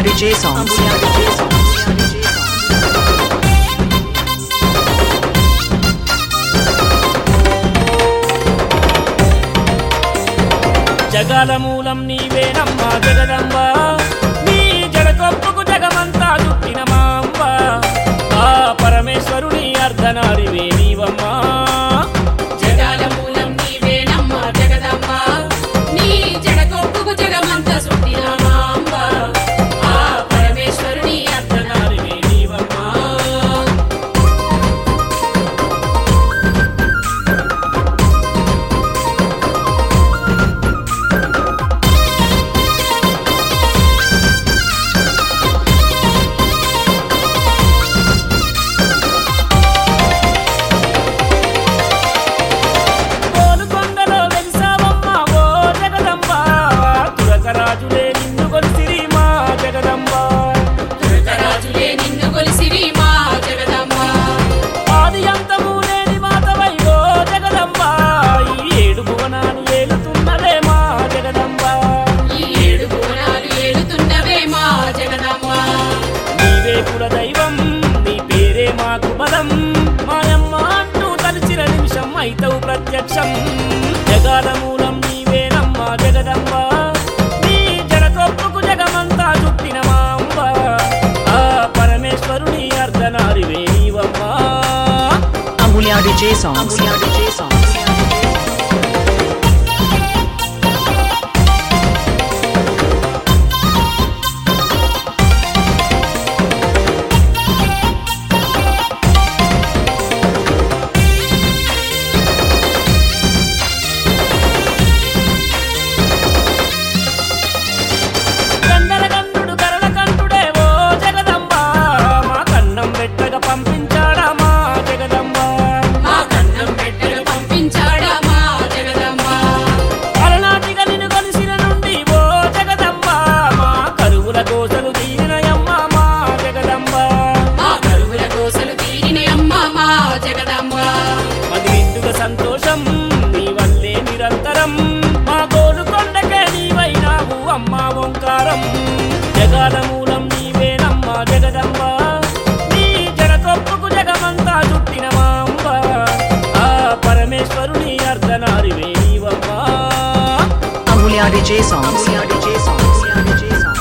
DJ songs. జగాల మూలం నీవేనమ్మా జగదంబ నీ జడకొప్పుకు జగమంతా చుట్టిన మా అంబ ఆ పరమేశ్వరుని అర్ధనారివే నీవమ్మా జగాల మూలం నీవేనమ్మా జగదమ్మ నీ జడకొప్పుకు జగమంత సుట్టిన మాంబ ఆ పరమేశ్వరుని అర్ధనారివే నీవమ్మా కోలుకొండలో వెలిసావమ్మ ఓ జగదంబ తురకరాజులే నిన్ను కొలిసిరి మా జగదంబ దుర్గరాజులే నిన్ను కొలిసిరి మా జగదమ్మ ఆది అంతము లేని మాతవై ఓ జగదంబ ఈ ఏడు భువనాలు ఏలుతున్నదే మా జగదంబ ఈ ఏడు కోణాలు ఏడుతున్నవే మా జగదమ్మ నీవే కుల దైవం నీ పేరే మాకు బలం మాయమ్మ అంటూ తలిచిన నిమిషం అయితవు ప్రత్యక్షం జగాల మూలం నీవేనమ్మా జగదంబ నీ జడకొప్పుకు జగమంతా చుట్టిన మా అంబ ఆ పరమేశ్వరుని అర్ధనారివే నీవమ్మా Amulya DJ songs. DJ songs. గండరగండుడు గరళ కంఠుడే ఓ జగదంబ మా కన్నం పెట్టగా పంపించాడా మా జగదంబ మా కన్నం పెట్టలు పంపించాడా మా జగదమ్మ అలనాటిగా నిన్ను కొలిసిన నుండి ఓ జగదంబ మా కరువుల దోసలు తీరినయమ్మ మా జగదంబ మా కరువుల కోసలు తీరినయమ్మ మా జగదమ్మ మది నిండుగా సంతోషం నీ వల్లే నిరంతరం మా గోలు కొండకే నీవైనావు అమ్మా ఓంకారం జగాల మూలం నీవేనమ్మా జగదంబ నీ జడకొప్పుకు జగమంతా చుట్టిన మా అంబ ఆ పరమేశ్వరుని అర్ధనారివే నీవమ్మా Amulya DJ songs. DJ songs. DJ songs.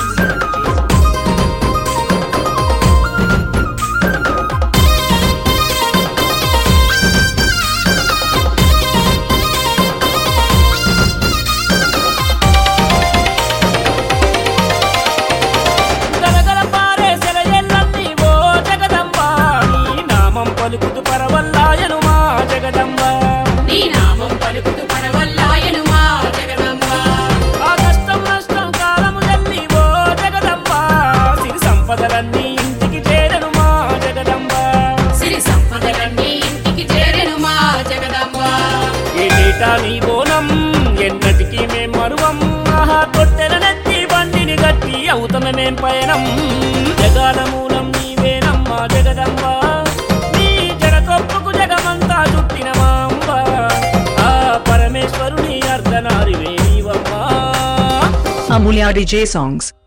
గలగల పారే సెలయెల్లన్నీ ఓ జగదంబ నీ నామం పలుకుతు పరవల్లాయను మా జగదంబ నీ నామం పలుకుతు పడవల్లాయను మా జగదమ్మ ఆ కష్టం నష్టం కాలము జల్లి ఓ జగదంబ సిరి సంపదలన్నీ ఇంటికి చేరను మా జగదంబ సిరి సంపదలన్నీ ఇంటికి చేరెను మా జగదమ్మ ఈ డేటా నీ బోనం ఎన్నటికీ మేం మరువం ఆహా కొట్టెల నెత్తి బండిని గట్టి అవుతమే మేం పయనం జగాల మూలం నీవేనమ్మా జగదంబ నీ జడకొప్పుకు జగమంతా చుట్టిన మా అంబ ఆ పరమేశ్వరుని అర్ధనారివే నీవమ్మా Amulya DJ songs.